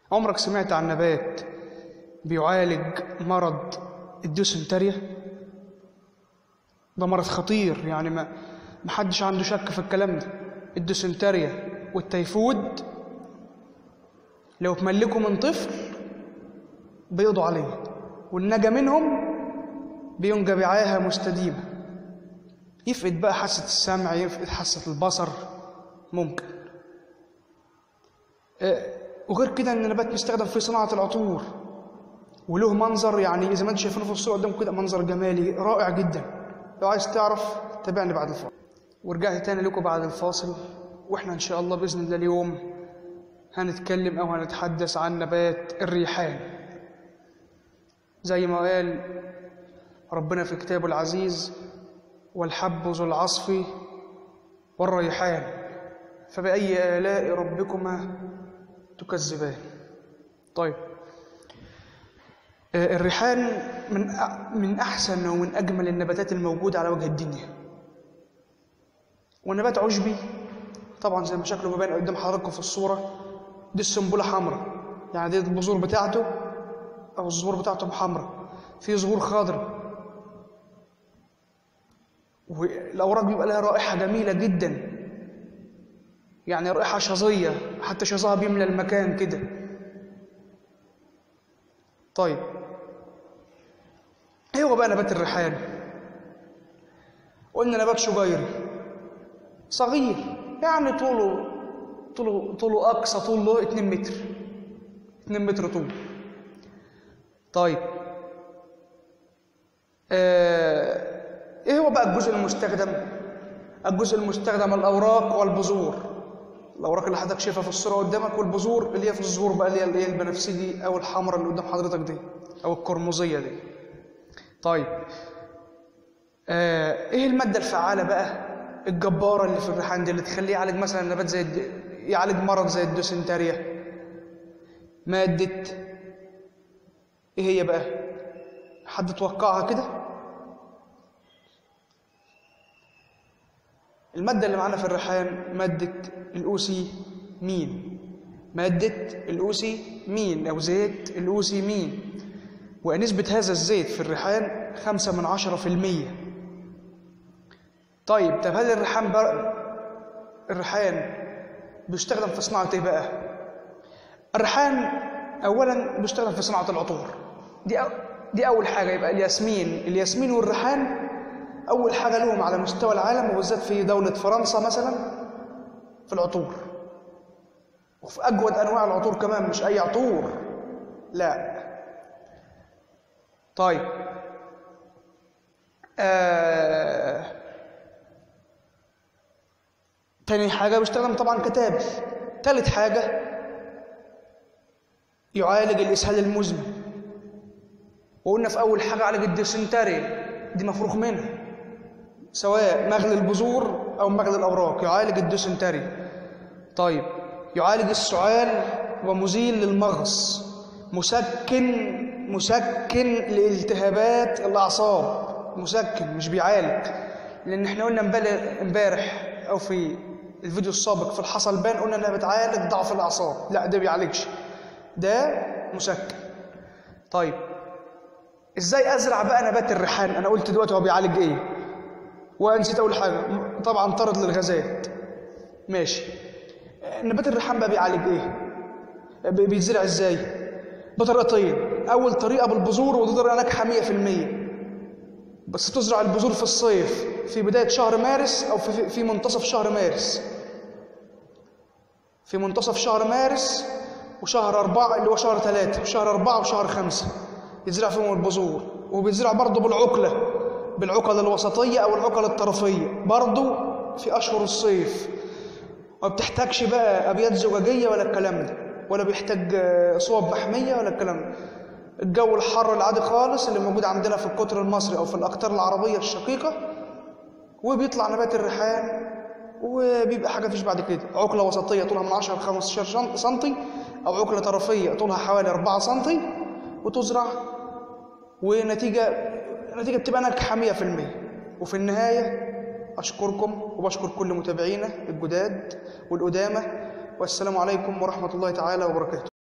عمرك سمعت عن نبات بيعالج مرض الديسنتريا ده مرض خطير يعني ما محدش عنده شك في الكلام ده الديسنتريا والتيفود لو اتملكوا من طفل بيقضوا عليه والنجا منهم بينجى بعاهة مستديمة يفقد بقى حاسة السمع يفقد حاسة البصر ممكن آه، وغير كده ان النبات بيستخدم في صناعة العطور وله منظر يعني اذا ما انتم شايفينه في الصورة قدامكم كده منظر جمالي رائع جدا لو عايز تعرف تابعني بعد الفاصل ورجعت تاني لكم بعد الفاصل واحنا ان شاء الله باذن الله اليوم هنتكلم او هنتحدث عن نبات الريحان زي ما قال ربنا في كتابه العزيز والحب ذو العصف والريحان فبأي آلاء ربكما تكذبان طيب آه، الريحان من أ- من أحسن ومن أجمل النباتات الموجودة على وجه الدنيا والنبات عشبي طبعا زي ما شكله مبين قدام حضراتكم في الصورة دي السنبلة حمراء يعني دي البذور بتاعته أو الزهور بتاعته حمراء في زهور خضراء والأوراق بيبقى لها رائحة جميلة جدا يعني رائحة شظية حتى شظها بيملى المكان كده طيب ايه هو بقى نبات الريحان قلنا نبات شجيري صغير يعني طوله طوله طوله اقصى طول له 2 متر 2 متر طول طيب آه ايه هو بقى الجزء المستخدم الجزء المستخدم الاوراق والبذور الاوراق اللي حضرتك شايفها في الصوره قدامك والبذور اللي هي في الزهور بقى اللي هي اللي هي البنفسجي او الحمراء اللي قدام حضرتك دي او القرمزيه دي طيب آه ايه الماده الفعاله بقى الجباره اللي في الريحان دي اللي تخليه يعالج مثلا نبات زي الد... يعالج مرض زي الدوسنتريا ماده ايه هي بقى حد توقعها كده المادة اللي معانا في الريحان مادة الأوسي مين مادة الأوسي مين أو زيت الأوسي مين ونسبة هذا الزيت في الريحان خمسة من عشرة في المية طيب طب هل الريحان بر... الريحان بيستخدم في صناعة إيه بقى؟ الريحان أولا بيستخدم في صناعة العطور دي أو... دي أول حاجة يبقى الياسمين الياسمين والريحان أول حاجة لهم على مستوى العالم وبالذات في دولة فرنسا مثلا في العطور وفي أجود أنواع العطور كمان مش أي عطور لا طيب آه... تاني حاجة بيستخدم طبعا كتاب تالت حاجة يعالج الإسهال المزمن وقلنا في أول حاجة عالج الديسنتري دي مفروغ منها سواء مغل البذور أو مغل الأوراق يعالج الديسنتري طيب يعالج السعال ومزيل للمغص مسكن مسكن لالتهابات الأعصاب مسكن مش بيعالج لأن احنا قلنا امبارح امبارح أو في الفيديو السابق في الحصلبان قلنا إنها بتعالج ضعف الأعصاب لا ده بيعالجش ده مسكن طيب ازاي ازرع بقى نبات الريحان انا قلت دلوقتي هو بيعالج ايه ونسيت اول حاجه طبعا طرد للغازات ماشي نبات الريحان بقى بيعالج ايه بي- بيتزرع ازاي بطريقتين اول طريقه بالبذور ودي طريقه ناجحه 100% بس تزرع البذور في الصيف في بدايه شهر مارس او في في منتصف شهر مارس في منتصف شهر مارس وشهر أربعة اللي هو شهر ثلاثة وشهر أربعة وشهر خمسة يزرع فيهم البذور وبيزرع برضه بالعقلة بالعقل الوسطية أو العقل الطرفية برضه في أشهر الصيف ما بتحتاجش بقى أبيات زجاجية ولا الكلام ده ولا بيحتاج آه، صوب محمية ولا الكلام ده الجو الحر العادي خالص اللي موجود عندنا في القطر المصري أو في الأقطار العربية الشقيقة وبيطلع نبات الريحان وبيبقى حاجه فيش بعد كده عقله وسطيه طولها من 10 ل 15 سم او عقله طرفيه طولها حوالي 4 سم وتزرع ونتيجه نتيجه بتبقى ناجحه 100% وفي النهايه اشكركم وبشكر كل متابعينا الجداد والقدامى والسلام عليكم ورحمه الله تعالى وبركاته